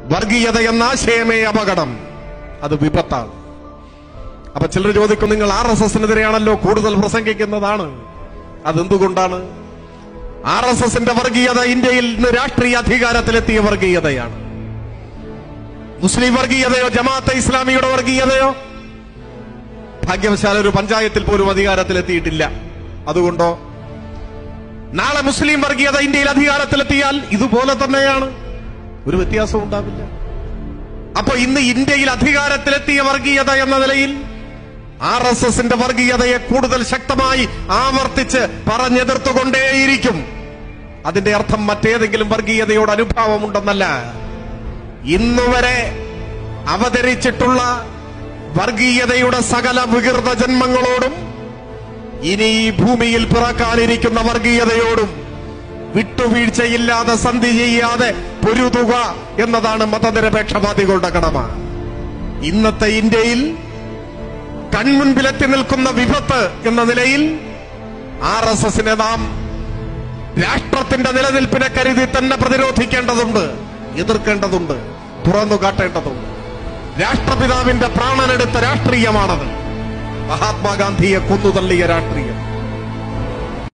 വർഗീയത എന്ന ആശയമേ അപകടം അത് വിപത്താണ് അപ്പൊ ചിലർ ചോദിക്കും നിങ്ങൾ ആർ എസ് എസിനെതിരെയാണല്ലോ കൂടുതൽ പ്രസംഗിക്കുന്നതാണ് അതെന്തുകൊണ്ടാണ് ആർ എസ് എസിന്റെ വർഗീയത ഇന്ത്യയിൽ ഇന്ന് രാഷ്ട്രീയ അധികാരത്തിലെത്തിയ വർഗീയതയാണ് മുസ്ലിം വർഗീയതയോ ജമാഅത്തെ ഇസ്ലാമിയുടെ വർഗീയതയോ ഭാഗ്യവശാൽ ഒരു പഞ്ചായത്തിൽ പോലും അധികാരത്തിലെത്തിയിട്ടില്ല അതുകൊണ്ടോ നാളെ മുസ്ലിം വർഗീയത ഇന്ത്യയിൽ അധികാരത്തിലെത്തിയാൽ ഇതുപോലെ തന്നെയാണ് ഒരു വ്യത്യാസവും ഉണ്ടാവില്ല അപ്പൊ ഇന്ന് ഇന്ത്യയിൽ അധികാരത്തിലെത്തിയ വർഗീയത എന്ന നിലയിൽ ആർ എസ് എസിന്റെ വർഗീയതയെ കൂടുതൽ ശക്തമായി ആവർത്തിച്ച് പറഞ്ഞെതിർത്തുകൊണ്ടേയിരിക്കും അതിന്റെ അർത്ഥം മറ്റേതെങ്കിലും വർഗീയതയോട് അനുഭാവമുണ്ടെന്നല്ല ഇന്നുവരെ അവതരിച്ചിട്ടുള്ള വർഗീയതയുടെ സകല വികൃത ജന്മങ്ങളോടും ഇനി ഈ ഭൂമിയിൽ പിറക്കാനിരിക്കുന്ന വർഗീയതയോടും വിട്ടുവീഴ്ചയില്ലാതെ സന്ധി ചെയ്യാതെ പൊരുതുക എന്നതാണ് മതനിരപേക്ഷവാദികളുടെ കടമ ഇന്നത്തെ ഇന്ത്യയിൽ കൺമുൻപിലെത്തി നിൽക്കുന്ന വിപത്ത് എന്ന നിലയിൽ ആർ എസ് എസിനെ നാം രാഷ്ട്രത്തിന്റെ നിലനിൽപ്പിനെ കരുതി തന്നെ പ്രതിരോധിക്കേണ്ടതുണ്ട് എതിർക്കേണ്ടതുണ്ട് തുറന്നു കാട്ടേണ്ടതുണ്ട് രാഷ്ട്രപിതാവിന്റെ പ്രാണനെടുത്ത രാഷ്ട്രീയമാണത് മഹാത്മാഗാന്ധിയെ കൊന്നുതള്ളിയ രാഷ്ട്രീയം